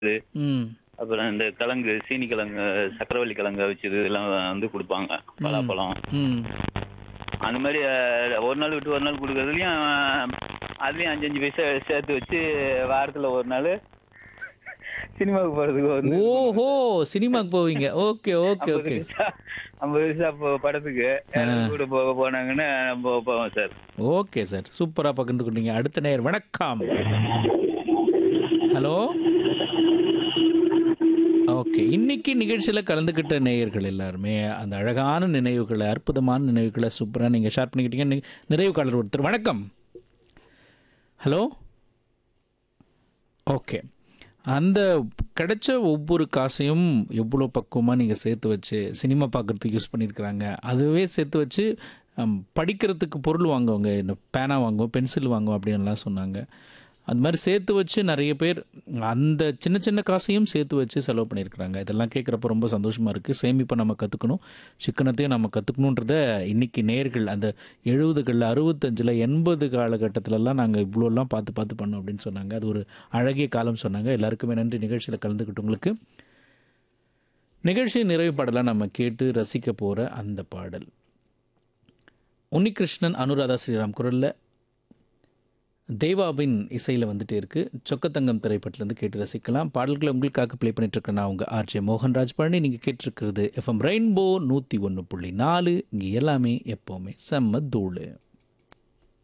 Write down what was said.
ம் அப்புறம் இந்த கிழங்கு சீனி கிழங்கு சக்கரவள்ளி கிழங்கு வச்சது இதெல்லாம் வந்து கொடுப்பாங்க பலாப்பழம் ம் அந்த மாதிரி அஹ், ஒரு நாள் விட்டு ஒரு நாள் கொடுக்கறதுலையும் அஹ், அதுலயும் அஞ்சு அஞ்சு பைசா சேர்த்து வச்சு வாரத்துல ஒரு நாள் சினிமாவுக்கு போறதுக்கு வந்து ஓஹோ சினிமாக்கு போவீங்க ஓகே ஓகே ஐம்பது ஓகே பைசா ஐம்பது பைசா போ- படத்துக்கு யாராவது கூட போக போனாங்கன்னா நம்ம போவோம் சார் ஓகே சார் சூப்பராக பகிர்ந்துக்கிட்டீங்க அடுத்த நேர் வணக்கம் ஹலோ ஓகே இன்னைக்கு நிகழ்ச்சியில் கலந்துக்கிட்ட நேயர்கள் எல்லாருமே அந்த அழகான நினைவுகளை அற்புதமான நினைவுகளை சூப்பராக நீங்கள் ஷேர் பண்ணிக்கிட்டீங்க நி- நிறைவு காலர் ஒருத்தர் வணக்கம் ஹலோ ஓகே அந்த கிடைச்ச ஒவ்வொரு காசையும் எவ்வளோ பக்குவமாக நீங்கள் சேர்த்து வச்சு சினிமா பார்க்குறதுக்கு யூஸ் பண்ணியிருக்கிறாங்க அதுவே சேர்த்து வச்சு ஹம், படிக்கிறதுக்கு பொருள் வாங்குவாங்க இந்த பேனா வாங்குவோம் பென்சில் வாங்குவோம் அப்படின்லாம் சொன்னாங்க அந்த மாதிரி சேர்த்து வச்சு நிறைய பேர் அந்த சின்ன சின்ன காசையும் சேர்த்து வச்சு செலவு பண்ணியிருக்கிறாங்க இதெல்லாம் கேட்குறப்ப ரொம்ப சந்தோஷமாக இருக்குது சேமிப்பை நம்ம கற்றுக்கணும் சிக்கனத்தையும் நம்ம கற்றுக்கணுன்றத இன்றைக்கி நேர்கள் அந்த எழுபதுகளில் அறுபத்தஞ்சில் எண்பது காலகட்டத்திலலாம் நாங்கள் இவ்வளோலாம் பார்த்து பார்த்து பண்ணோம் அப்படின்னு சொன்னாங்க அது ஒரு அழகிய காலம் சொன்னாங்க எல்லாருக்குமே நன்றி நிகழ்ச்சியில் கலந்துக்கிட்டவங்களுக்கு நிகழ்ச்சி நிறைவு பாடலாம் நம்ம கேட்டு ரசிக்க போகிற அந்த பாடல் உன்னிகிருஷ்ணன் அனுராதா ஸ்ரீராம் குரலில் தேவாவின் இசையில் வந்துட்டே இருக்கு சொக்கத்தங்கம் திரைப்படத்துலேருந்து கேட்டு ரசிக்கலாம் பாடல்களை உங்களுக்காக ப்ளே பண்ணிட்டு இருக்கேன் நான் உங்கள் ஆர்ஜே மோகன்ராஜ் பழனி நீங்கள் கேட்டிருக்கிறது எஃப்எம் ரெயின்போ நூற்றி ஒன்று புள்ளி நாலு இங்கே எல்லாமே எப்போவுமே செம்ம தூளு